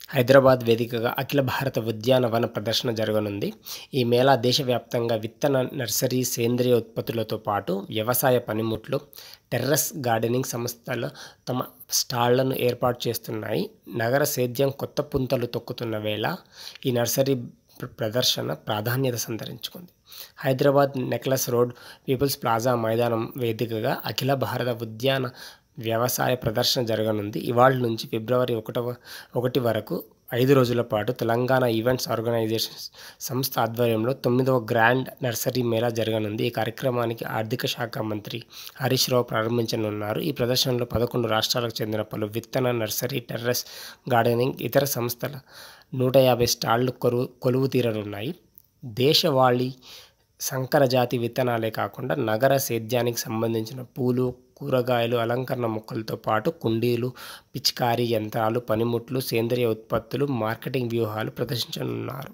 హైదరాబాద్ వేదికగా అఖిల భారత ఉద్యానవన ప్రదర్శన జరగనుంది ఈ మేళా దేశవ్యాప్తంగా విత్తన నర్సరీ సేంద్రియ ఉత్పత్తులతో పాటు వ్యవసాయ పనిముట్లు టెర్రస్ గార్డెనింగ్ సంస్థలు తమ స్టాళ్లను ఏర్పాటు చేస్తున్నాయి నగర సేద్యం కొత్త పుంతలు తొక్కుతున్న వేళ ఈ నర్సరీ ప్ర- ప్రదర్శన ప్రాధాన్యత సంతరించుకుంది Hyderabad necklace road people's plaza మైదానం వేదికగా అఖిల భారత ఉద్యాన వ్యవసాయ ప్రదర్శన జరగనుంది ఇవాళ నుంచి ఫిబ్రవరి ఒకటవ ఒకటి వరకు ఐదు రోజుల పాటు తెలంగాణ ఈవెంట్స్ ఆర్గనైజేషన్ సంస్థ ఆధ్వర్యంలో తొమ్మిదవ గ్రాండ్ నర్సరీ మేళా జరగనుంది ఈ కార్యక్రమానికి ఆర్థిక శాఖ మంత్రి హరీష్ రావు ప్రారంభించనున్నారు ఈ ప్రదర్శనలో పదకొండు రాష్ట్రాలకు చెందిన పలు విత్తన నర్సరీ టెర్రస్ గార్డెనింగ్ ఇతర సంస్థల నూట యాభై స్టాళ్లు కొలువు కొలువు తీరనున్నాయి దేశవాళీ సంకర జాతి విత్తనాలే కాకుండా నగర సేద్యానికి సంబంధించిన పూలు కూరగాయలు అలంకరణ మొక్కలతో పాటు కుండీలు పిచికారీ యంత్రాలు పనిముట్లు సేంద్రియ ఉత్పత్తులు మార్కెటింగ్ వ్యూహాలు ప్రదర్శించనున్నారు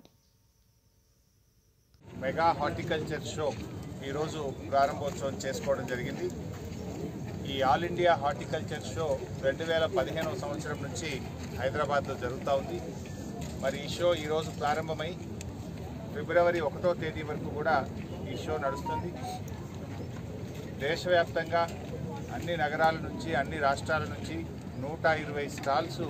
మెగా హార్టికల్చర్ షో ఈరోజు ప్రారంభోత్సవం చేసుకోవడం జరిగింది ఈ ఆల్ ఇండియా హార్టికల్చర్ షో రెండు వేల పదిహేనవ సంవత్సరం నుంచి హైదరాబాద్లో జరుగుతూ ఉంది మరి ఈ షో ఈరోజు ప్రారంభమై ఫిబ్రవరి ఒకటో తేదీ వరకు కూడా ఈ షో నడుస్తుంది దేశవ్యాప్తంగా అన్ని నగరాల నుంచి అన్ని రాష్ట్రాల నుంచి నూట ఇరవై స్టాల్స్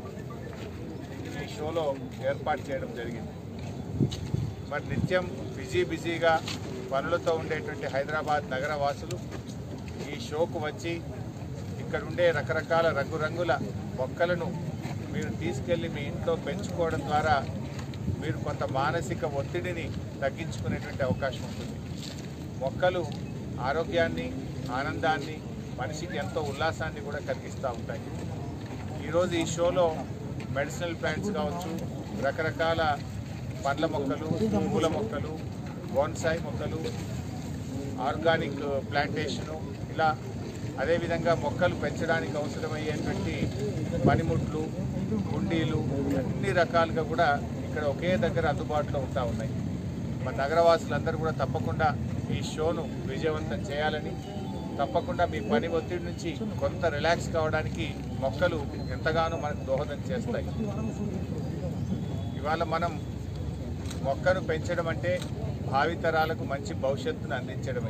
ఈ షోలో ఏర్పాటు చేయడం జరిగింది మరి నిత్యం బిజీ బిజీగా పనులతో ఉండేటువంటి హైదరాబాద్ నగర వాసులు ఈ షోకు వచ్చి ఇక్కడ ఉండే రకరకాల రంగురంగుల మొక్కలను మీరు తీసుకెళ్ళి మీ ఇంట్లో పెంచుకోవడం ద్వారా మీరు కొంత మానసిక ఒత్తిడిని తగ్గించుకునేటువంటి అవకాశం ఉంటుంది మొక్కలు ఆరోగ్యాన్ని ఆనందాన్ని మనిషికి ఎంతో ఉల్లాసాన్ని కూడా కలిగిస్తూ ఉంటాయి ఈరోజు ఈ షోలో మెడిసినల్ ప్లాంట్స్ కావచ్చు రకరకాల పండ్ల మొక్కలు పూల మొక్కలు బోన్సాయి మొక్కలు ఆర్గానిక్ ప్లాంటేషను ఇలా అదేవిధంగా మొక్కలు పెంచడానికి అవసరమయ్యేటువంటి పనిముట్లు కుండీలు అన్ని రకాలుగా కూడా ఇక్కడ ఒకే దగ్గర అందుబాటులో ఉంటా ఉన్నాయి మన నగరవాసులందరూ కూడా తప్పకుండా ఈ షోను విజయవంతం చేయాలని తప్పకుండా మీ పని ఒత్తిడి నుంచి కొంత రిలాక్స్ కావడానికి మొక్కలు ఎంతగానో మనకు దోహదం చేస్తాయి ఇవాళ మనం మొక్కను పెంచడం అంటే భావితరాలకు మంచి భవిష్యత్తును అందించడమే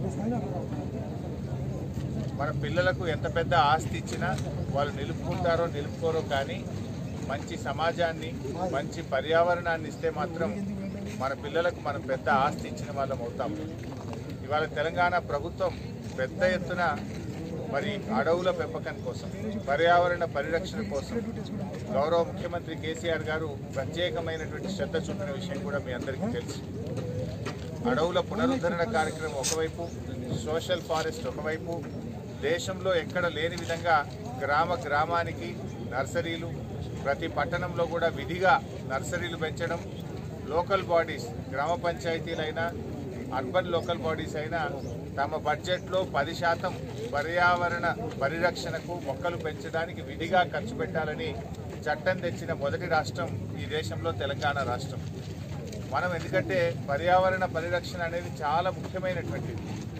మన పిల్లలకు ఎంత పెద్ద ఆస్తి ఇచ్చినా వాళ్ళు నిలుపుకుంటారో నిలుపుకోరో కానీ మంచి సమాజాన్ని మంచి పర్యావరణాన్ని ఇస్తే మాత్రం మన పిల్లలకు మనం పెద్ద ఆస్తి ఇచ్చిన వాళ్ళం అవుతాం ఇవాళ తెలంగాణ ప్రభుత్వం పెద్ద ఎత్తున మరి అడవుల పెంపకం కోసం పర్యావరణ పరిరక్షణ కోసం గౌరవ ముఖ్యమంత్రి కేసీఆర్ గారు ప్రత్యేకమైనటువంటి శ్రద్ధ చూపిన విషయం కూడా మీ అందరికీ తెలుసు అడవుల పునరుద్ధరణ కార్యక్రమం ఒకవైపు సోషల్ ఫారెస్ట్ ఒకవైపు దేశంలో ఎక్కడ లేని విధంగా గ్రామ గ్రామానికి నర్సరీలు ప్రతి పట్టణంలో కూడా విధిగా నర్సరీలు పెంచడం లోకల్ బాడీస్ గ్రామ పంచాయతీలైనా అర్బన్ లోకల్ బాడీస్ అయినా తమ బడ్జెట్లో పది శాతం పర్యావరణ పరిరక్షణకు మొక్కలు పెంచడానికి విధిగా ఖర్చు పెట్టాలని చట్టం తెచ్చిన మొదటి రాష్ట్రం ఈ దేశంలో తెలంగాణ రాష్ట్రం మనం ఎందుకంటే పర్యావరణ పరిరక్షణ అనేది చాలా ముఖ్యమైనటువంటిది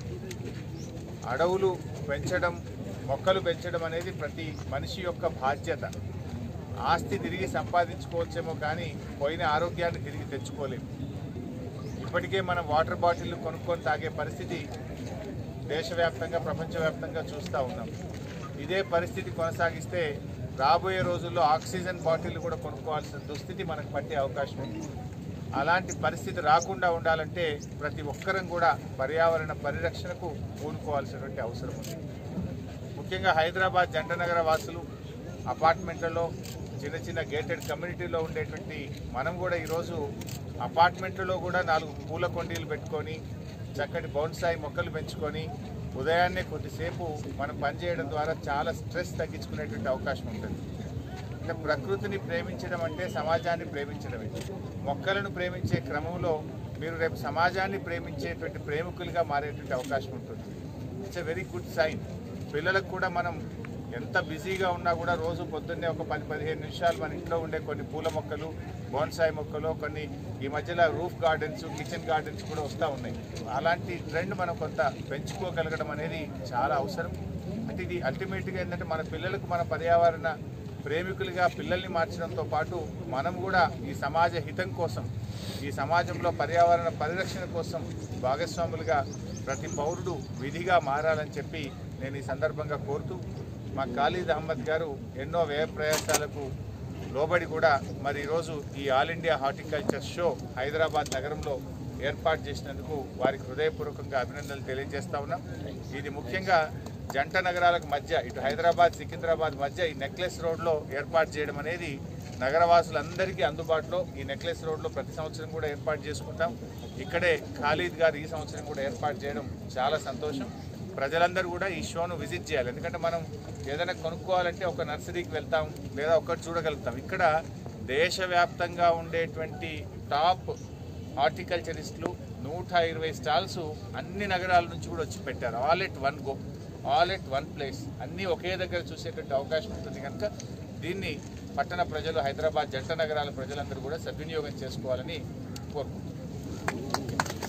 అడవులు పెంచడం మొక్కలు పెంచడం అనేది ప్రతి మనిషి యొక్క బాధ్యత ఆస్తి తిరిగి సంపాదించుకోవచ్చేమో కానీ పోయిన ఆరోగ్యాన్ని తిరిగి తెచ్చుకోలేము ఇప్పటికే మనం వాటర్ బాటిల్ కొనుక్కొని తాగే పరిస్థితి దేశవ్యాప్తంగా ప్రపంచవ్యాప్తంగా చూస్తూ ఉన్నాం ఇదే పరిస్థితి కొనసాగిస్తే రాబోయే రోజుల్లో ఆక్సిజన్ బాటిల్ కూడా కొనుక్కోవాల్సిన దుస్థితి మనకు పట్టే అవకాశం ఉంది అలాంటి పరిస్థితి రాకుండా ఉండాలంటే ప్రతి ఒక్కరం కూడా పర్యావరణ పరిరక్షణకు పూనుకోవాల్సినటువంటి అవసరం ఉంది ముఖ్యంగా హైదరాబాద్ జంటనగర వాసులు అపార్ట్మెంట్లలో చిన్న చిన్న గేటెడ్ కమ్యూనిటీలో ఉండేటువంటి మనం కూడా ఈరోజు అపార్ట్మెంట్లలో కూడా నాలుగు పూల కొండీలు పెట్టుకొని చక్కటి బౌన్సాయి మొక్కలు పెంచుకొని ఉదయాన్నే కొద్దిసేపు మనం పనిచేయడం ద్వారా చాలా స్ట్రెస్ తగ్గించుకునేటువంటి అవకాశం ఉంటుంది అంటే ప్రకృతిని ప్రేమించడం అంటే సమాజాన్ని ప్రేమించడమే మొక్కలను ప్రేమించే క్రమంలో మీరు రేపు సమాజాన్ని ప్రేమించేటువంటి ప్రేమికులుగా మారేటువంటి అవకాశం ఉంటుంది it's a very good sign పిల్లలకు కూడా మనం ఎంత బిజీగా ఉన్నా కూడా రోజు పొద్దున్నే ఒక పది పదిహేను నిమిషాలు మన ఇంట్లో ఉండే కొన్ని పూల మొక్కలు బోన్సాయి మొక్కలు కొన్ని ఈ మధ్యలో రూఫ్ గార్డెన్స్ కిచెన్ గార్డెన్స్ కూడా వస్తూ ఉన్నాయి అలాంటి ట్రెండ్ మనం కొంత పెంచుకోగలగడం అనేది చాలా అవసరం అంటే ఇది అల్టిమేట్గా ఏంటంటే మన పిల్లలకు మన పర్యావరణ ప్రేమికులుగా పిల్లల్ని మార్చడంతో పాటు మనం కూడా ఈ సమాజ హితం కోసం ఈ సమాజంలో పర్యావరణ పరిరక్షణ కోసం భాగస్వాములుగా ప్రతి పౌరుడు విధిగా మారాలని చెప్పి నేను ఈ సందర్భంగా కోరుతూ మా ఖాళీద్ అహ్మద్ గారు ఎన్నో వ్యయ ప్రయాసాలకు లోబడి కూడా మరి ఈరోజు ఈ all India horticulture show Hyderabad నగరంలో ఏర్పాటు చేసినందుకు వారికి హృదయపూర్వకంగా అభినందనలు తెలియజేస్తా ఉన్నాం ఇది ముఖ్యంగా జంట నగరాలకు మధ్య ఇటు హైదరాబాద్ సికింద్రాబాద్ మధ్య ఈ నెక్లెస్ రోడ్లో ఏర్పాటు చేయడం అనేది నగరవాసులందరికీ అందుబాటులో ఈ నెక్లెస్ రోడ్లో ప్రతి సంవత్సరం కూడా ఏర్పాటు చేసుకుంటాం ఇక్కడే ఖాళీద్ గారు ఈ సంవత్సరం కూడా ఏర్పాటు చేయడం చాలా సంతోషం ప్రజలందరూ కూడా ఈ షోను విజిట్ చేయాలి ఎందుకంటే మనం ఏదైనా కొనుక్కోవాలంటే ఒక నర్సరీకి వెళ్తాం లేదా ఒక్కటి చూడగలుగుతాం ఇక్కడ దేశవ్యాప్తంగా ఉండేటువంటి టాప్ హార్టికల్చరిస్టులు నూట ఇరవై స్టాల్స్ అన్ని నగరాల నుంచి కూడా వచ్చి పెట్టారు all at one go all at one place అన్నీ ఒకే దగ్గర చూసేటువంటి అవకాశం ఉంటుంది కనుక దీన్ని పట్టణ ప్రజలు హైదరాబాద్ జంట నగరాల ప్రజలందరూ కూడా సద్వినియోగం చేసుకోవాలని కోరుకుంటున్నాను